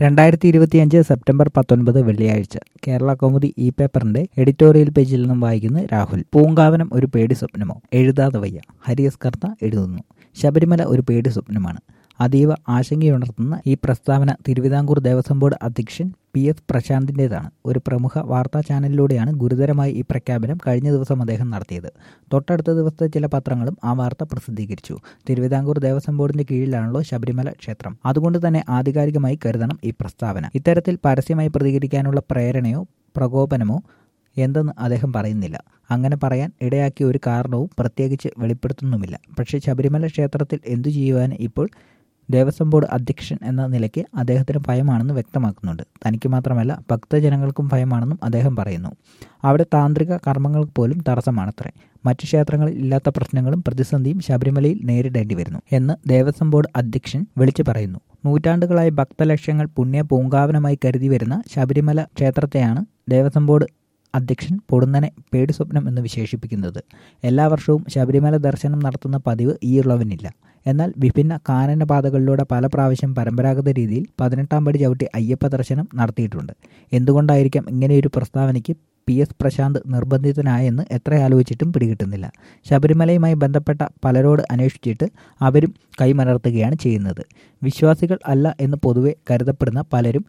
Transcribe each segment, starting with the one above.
രണ്ടായിരത്തി ഇരുപത്തിയഞ്ച് സെപ്റ്റംബർ പത്തൊൻപത് വെള്ളിയാഴ്ച കേരള കൗമുദി ഇ പേപ്പറിന്റെ എഡിറ്റോറിയൽ പേജിൽ നിന്നും വായിക്കുന്ന രാഹുൽ പൂങ്കാവനം ഒരു പേടി സ്വപ്നമോ എഴുതാതെ വയ്യ ഹരിയസ് കർത്ത എഴുതുന്നു ശബരിമല ഒരു പേടി സ്വപ്നമാണ് അതീവ ആശങ്കയുണർത്തുന്ന ഈ പ്രസ്താവന തിരുവിതാംകൂർ ദേവസ്വം ബോർഡ് അധ്യക്ഷൻ പി എസ് പ്രശാന്തിൻ്റെതാണ് ഒരു പ്രമുഖ വാർത്താ ചാനലിലൂടെയാണ് ഗുരുതരമായി ഈ പ്രഖ്യാപനം കഴിഞ്ഞ ദിവസം അദ്ദേഹം നടത്തിയത് തൊട്ടടുത്ത ദിവസത്തെ ചില പത്രങ്ങളും ആ വാർത്ത പ്രസിദ്ധീകരിച്ചു തിരുവിതാംകൂർ ദേവസ്വം ബോർഡിന്റെ കീഴിലാണല്ലോ ശബരിമല ക്ഷേത്രം അതുകൊണ്ട് തന്നെ ആധികാരികമായി കരുതണം ഈ പ്രസ്താവന ഇത്തരത്തിൽ പരസ്യമായി പ്രതികരിക്കാനുള്ള പ്രേരണയോ പ്രകോപനമോ എന്തെന്ന് അദ്ദേഹം പറയുന്നില്ല അങ്ങനെ പറയാൻ ഇടയാക്കിയ ഒരു കാരണവും പ്രത്യേകിച്ച് വെളിപ്പെടുത്തുന്നുമില്ല പക്ഷേ ശബരിമല ക്ഷേത്രത്തിൽ എന്തു ചെയ്യുവാൻ ഇപ്പോൾ ദേവസ്വം ബോർഡ് അധ്യക്ഷൻ എന്ന നിലയ്ക്ക് അദ്ദേഹത്തിന് ഭയമാണെന്ന് വ്യക്തമാക്കുന്നുണ്ട് തനിക്ക് മാത്രമല്ല ഭക്തജനങ്ങൾക്കും ഭയമാണെന്നും അദ്ദേഹം പറയുന്നു അവിടെ താന്ത്രിക കർമ്മങ്ങൾക്ക് പോലും തടസ്സമാണത്രേ മറ്റു ക്ഷേത്രങ്ങളിൽ ഇല്ലാത്ത പ്രശ്നങ്ങളും പ്രതിസന്ധിയും ശബരിമലയിൽ നേരിടേണ്ടി വരുന്നു എന്ന് ദേവസ്വം ബോർഡ് അധ്യക്ഷൻ വിളിച്ചു പറയുന്നു നൂറ്റാണ്ടുകളായി ഭക്തലക്ഷ്യങ്ങൾ പുണ്യ പൂങ്കാവനമായി കരുതി വരുന്ന ശബരിമല ക്ഷേത്രത്തെയാണ് ദേവസ്വം ബോർഡ് അധ്യക്ഷൻ പൊടുന്നനെ പേടി സ്വപ്നം എന്ന് വിശേഷിപ്പിക്കുന്നത് എല്ലാ വർഷവും ശബരിമല ദർശനം നടത്തുന്ന പതിവ് ഈയുള്ളവനില്ല എന്നാൽ വിഭിന്ന കാനനപാതകളിലൂടെ പല പ്രാവശ്യം പരമ്പരാഗത രീതിയിൽ പതിനെട്ടാം പടി ചവിട്ടി അയ്യപ്പ ദർശനം നടത്തിയിട്ടുണ്ട് എന്തുകൊണ്ടായിരിക്കാം ഇങ്ങനെയൊരു പ്രസ്താവനയ്ക്ക് പി എസ് പ്രശാന്ത് നിർബന്ധിതനായെന്ന് എത്ര ആലോചിച്ചിട്ടും പിടികിട്ടുന്നില്ല ശബരിമലയുമായി ബന്ധപ്പെട്ട പലരോട് അന്വേഷിച്ചിട്ട് അവരും കൈമലർത്തുകയാണ് ചെയ്യുന്നത് വിശ്വാസികൾ അല്ല എന്ന് പൊതുവെ കരുതപ്പെടുന്ന പലരും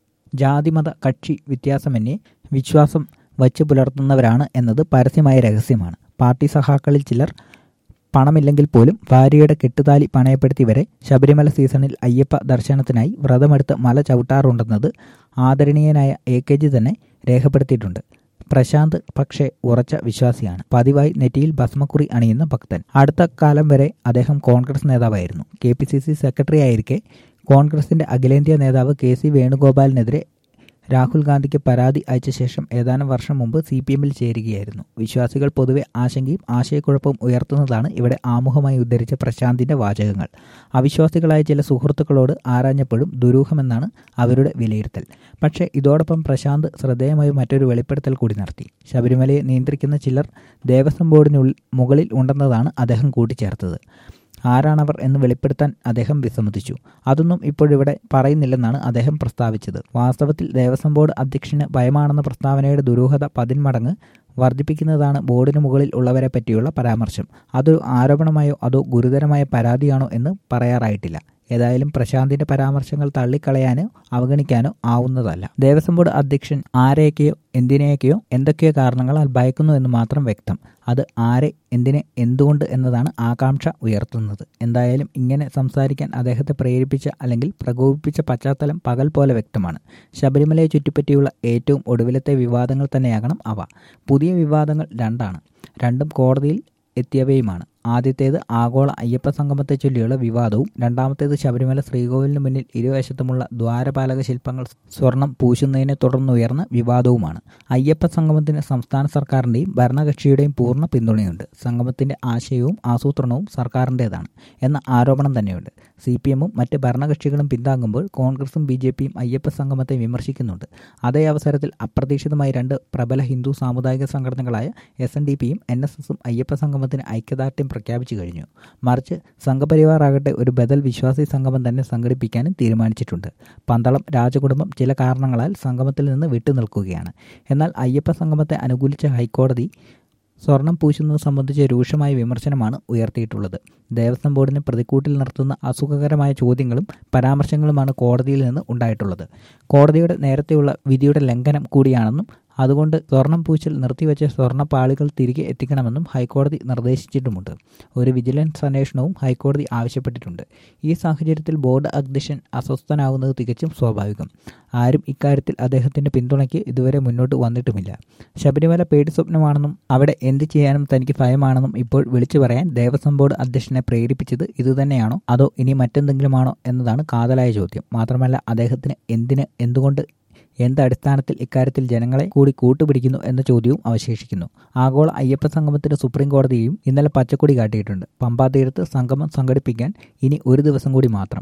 ജാതിമത കക്ഷി വ്യത്യാസമന്യേ വിശ്വാസം വച്ചു പുലർത്തുന്നവരാണ് എന്നത് പരസ്യമായ രഹസ്യമാണ് പാർട്ടി സഹാക്കളിൽ ചിലർ പണമില്ലെങ്കിൽ പോലും ഭാര്യയുടെ കെട്ടുതാലി പണയപ്പെടുത്തി വരെ ശബരിമല സീസണിൽ അയ്യപ്പ ദർശനത്തിനായി വ്രതമെടുത്ത് മല ചവിട്ടാറുണ്ടെന്നത് ആദരണീയനായ എ കെ ജി തന്നെ രേഖപ്പെടുത്തിയിട്ടുണ്ട് പ്രശാന്ത് പക്ഷേ ഉറച്ച വിശ്വാസിയാണ് പതിവായി നെറ്റിയിൽ ഭസ്മക്കുറി അണിയുന്ന ഭക്തൻ അടുത്ത കാലം വരെ അദ്ദേഹം കോൺഗ്രസ് നേതാവായിരുന്നു K P C C secretary ആയിരിക്കെ കോൺഗ്രസിന്റെ അഖിലേന്ത്യാ നേതാവ് കെ സി വേണുഗോപാലിനെതിരെ രാഹുൽ ഗാന്ധിക്ക് പരാതി അയച്ച ശേഷം ഏതാനും വർഷം മുമ്പ് സി പി എമ്മിൽ ചേരുകയായിരുന്നു വിശ്വാസികൾ പൊതുവെ ആശങ്കയും ആശയക്കുഴപ്പവും ഉയർത്തുന്നതാണ് ഇവിടെ ആമുഖമായി ഉദ്ധരിച്ച പ്രശാന്തിന്റെ വാചകങ്ങൾ അവിശ്വാസികളായ ചില സുഹൃത്തുക്കളോട് ആരാഞ്ഞപ്പോഴും ദുരൂഹമെന്നാണ് അവരുടെ വിലയിരുത്തൽ പക്ഷേ ഇതോടൊപ്പം പ്രശാന്ത് ശ്രദ്ധേയമായ മറ്റൊരു വെളിപ്പെടുത്തൽ കൂടി നടത്തി ശബരിമലയെ നിയന്ത്രിക്കുന്ന ചിലർ ദേവസ്വം ബോർഡിനുള്ളിൽ മുകളിൽ ഉണ്ടെന്നതാണ് അദ്ദേഹം കൂട്ടിച്ചേർത്തത് ആരാണവർ എന്ന് വെളിപ്പെടുത്താൻ അദ്ദേഹം വിസമ്മതിച്ചു അതൊന്നും ഇപ്പോഴിവിടെ പറയുന്നില്ലെന്നാണ് അദ്ദേഹം പ്രസ്താവിച്ചത് വാസ്തവത്തിൽ ദേവസ്വം ബോർഡ് അധ്യക്ഷന് ഭയമാണെന്ന പ്രസ്താവനയുടെ ദുരൂഹത പതിന്മടങ്ങ് വർദ്ധിപ്പിക്കുന്നതാണ് ബോർഡിന് മുകളിൽ ഉള്ളവരെ പറ്റിയുള്ള പരാമർശം അതൊരു ആരോപണമായോ അതോ ഗുരുതരമായ പരാതിയാണോ എന്ന് പറയാറായിട്ടില്ല ഏതായാലും പ്രശാന്തിന്റെ പരാമർശങ്ങൾ തള്ളിക്കളയാനോ അവഗണിക്കാനോ ആവുന്നതല്ല ദേവസ്വം ബോർഡ് അധ്യക്ഷൻ ആരെയൊക്കെയോ എന്തിനെയൊക്കെയോ എന്തൊക്കെയോ കാരണങ്ങളാൽ ഭയക്കുന്നു എന്ന് മാത്രം വ്യക്തം അത് ആരെ എന്തിനെ എന്തുകൊണ്ട് എന്നതാണ് ആകാംക്ഷ ഉയർത്തുന്നത് എന്തായാലും ഇങ്ങനെ സംസാരിക്കാൻ അദ്ദേഹത്തെ പ്രേരിപ്പിച്ച അല്ലെങ്കിൽ പ്രകോപിപ്പിച്ച പശ്ചാത്തലം പകൽ പോലെ വ്യക്തമാണ് ശബരിമലയെ ചുറ്റിപ്പറ്റിയുള്ള ഏറ്റവും ഒടുവിലത്തെ വിവാദങ്ങൾ തന്നെയാകണം അവ പുതിയ വിവാദങ്ങൾ രണ്ടാണ് രണ്ടും കോടതിയിൽ എത്തിയവയുമാണ് ആദ്യത്തേത് ആഗോള അയ്യപ്പ സംഗമത്തെ ചൊല്ലിയുള്ള വിവാദവും രണ്ടാമത്തേത് ശബരിമല ശ്രീകോവിലിന് മുന്നിൽ ഇരുവശത്തുമുള്ള ദ്വാരപാലക ശില്പങ്ങൾ സ്വർണം പൂശുന്നതിനെ തുടർന്നുയർന്ന വിവാദവുമാണ് അയ്യപ്പ സംഗമത്തിന് സംസ്ഥാന സർക്കാരിൻ്റെയും ഭരണകക്ഷിയുടെയും പൂർണ്ണ പിന്തുണയുണ്ട് സംഗമത്തിന്റെ ആശയവും ആസൂത്രണവും സർക്കാരിൻ്റെതാണ് എന്ന ആരോപണം തന്നെയുണ്ട് സി പി എമ്മും മറ്റ് ഭരണകക്ഷികളും പിന്താങ്ങുമ്പോൾ കോൺഗ്രസും ബി ജെ പിയും അയ്യപ്പ സംഗമത്തെ വിമർശിക്കുന്നുണ്ട് അതേ അവസരത്തിൽ അപ്രതീക്ഷിതമായി രണ്ട് പ്രബല ഹിന്ദു സാമുദായിക സംഘടനകളായ എസ് എൻ ഡി പിയും എൻ എസ് എസും അയ്യപ്പ സംഗമത്തിന് ഐക്യദാർഢ്യം പ്രഖ്യാപിച്ചു കഴിഞ്ഞു മറിച്ച് സംഘപരിവാർ ആകട്ടെ ഒരു ബദൽ വിശ്വാസി സംഗമം തന്നെ സംഘടിപ്പിക്കാനും തീരുമാനിച്ചിട്ടുണ്ട് പന്തളം രാജകുടുംബം ചില കാരണങ്ങളാൽ സംഗമത്തിൽ നിന്ന് വിട്ടുനിൽക്കുകയാണ് എന്നാൽ അയ്യപ്പ സംഗമത്തെ അനുകൂലിച്ച ഹൈക്കോടതി സ്വർണം പൂശുന്നത് സംബന്ധിച്ച് രൂക്ഷമായ വിമർശനമാണ് ഉയർത്തിയിട്ടുള്ളത് ദേവസ്വം ബോർഡിനെ പ്രതിക്കൂട്ടിൽ നിർത്തുന്ന അസുഖകരമായ ചോദ്യങ്ങളും പരാമർശങ്ങളുമാണ് കോടതിയിൽ നിന്ന് ഉണ്ടായിട്ടുള്ളത് കോടതിയുടെ നേരത്തെയുള്ള വിധിയുടെ ലംഘനം കൂടിയാണെന്നും അതുകൊണ്ട് സ്വർണം പൂച്ചൽ നിർത്തിവെച്ച സ്വർണ്ണപ്പാളികൾ തിരികെ എത്തിക്കണമെന്നും ഹൈക്കോടതി നിർദ്ദേശിച്ചിട്ടുമുണ്ട് ഒരു വിജിലൻസ് അന്വേഷണവും ഹൈക്കോടതി ആവശ്യപ്പെട്ടിട്ടുണ്ട് ഈ സാഹചര്യത്തിൽ ബോർഡ് അധ്യക്ഷൻ അസ്വസ്ഥനാകുന്നത് തികച്ചും സ്വാഭാവികം ആരും ഇക്കാര്യത്തിൽ അദ്ദേഹത്തിന്റെ പിന്തുണയ്ക്ക് ഇതുവരെ മുന്നോട്ട് വന്നിട്ടുമില്ല ശബരിമല പേടി സ്വപ്നമാണെന്നും അവിടെ എന്ത് ചെയ്യാനും തനിക്ക് ഭയമാണെന്നും ഇപ്പോൾ വിളിച്ചു പറയാൻ ദേവസ്വം ബോർഡ് അധ്യക്ഷനെ പ്രേരിപ്പിച്ചത് ഇതുതന്നെയാണോ അതോ ഇനി മറ്റെന്തെങ്കിലുമാണോ എന്നതാണ് കാതലായ ചോദ്യം മാത്രമല്ല അദ്ദേഹത്തിന് എന്തിന് എന്തുകൊണ്ട് എന്ത് അടിസ്ഥാനത്തിൽ ഇക്കാര്യത്തിൽ ജനങ്ങളെ കൂടി കൂട്ടുപിടിക്കുന്നു എന്ന ചോദ്യവും അവശേഷിക്കുന്നു ആഗോള അയ്യപ്പ സംഗമത്തിന് സുപ്രീം കോടതിയും ഇന്നലെ പച്ചക്കൊടി കാട്ടിയിട്ടുണ്ട് പമ്പാ തീരത്ത് സംഗമം സംഘടിപ്പിക്കാൻ ഇനി ഒരു ദിവസം കൂടി മാത്രം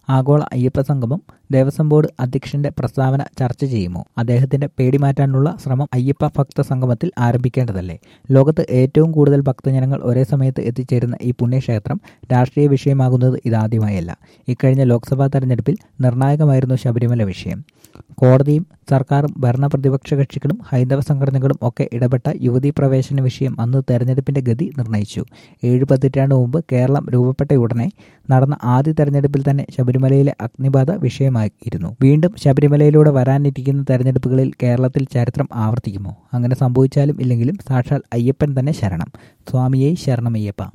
ആഗോള അയ്യപ്പ സംഗമം ദേവസ്വം ബോർഡ് അധ്യക്ഷന്റെ പ്രസ്താവന ചർച്ച ചെയ്യുമോ അദ്ദേഹത്തിന്റെ പേടി മാറ്റാനുള്ള ശ്രമം അയ്യപ്പ ഭക്ത സംഗമത്തിൽ ആരംഭിക്കേണ്ടതല്ലേ ലോകത്ത് ഏറ്റവും കൂടുതൽ ഭക്തജനങ്ങൾ ഒരേ സമയത്ത് എത്തിച്ചേരുന്ന ഈ പുണ്യക്ഷേത്രം രാഷ്ട്രീയ വിഷയമാകുന്നത് ഇതാദ്യമായല്ല ഇക്കഴിഞ്ഞ ലോക്സഭാ തെരഞ്ഞെടുപ്പിൽ നിർണായകമായിരുന്നു ശബരിമല വിഷയം കോടതിയും സർക്കാരും ഭരണപ്രതിപക്ഷ കക്ഷികളും ഹൈന്ദവ സംഘടനകളും ഒക്കെ ഇടപെട്ട യുവതീ പ്രവേശന വിഷയം അന്ന് തെരഞ്ഞെടുപ്പിന്റെ ഗതി നിർണയിച്ചു ഏഴ് പതിറ്റാണ്ട് മുമ്പ് കേരളം രൂപപ്പെട്ട ഉടനെ നടന്ന ആദ്യ തെരഞ്ഞെടുപ്പിൽ തന്നെ ശബരിമലയിലെ അഗ്നിബാധ വിഷയമായിരുന്നു വീണ്ടും ശബരിമലയിലൂടെ വരാനിരിക്കുന്ന തെരഞ്ഞെടുപ്പുകളിൽ കേരളത്തിൽ ചരിത്രം ആവർത്തിക്കുമോ അങ്ങനെ സംഭവിച്ചാലും ഇല്ലെങ്കിലും സാക്ഷാൽ അയ്യപ്പൻ തന്നെ ശരണം സ്വാമിയെ ശരണമയ്യപ്പ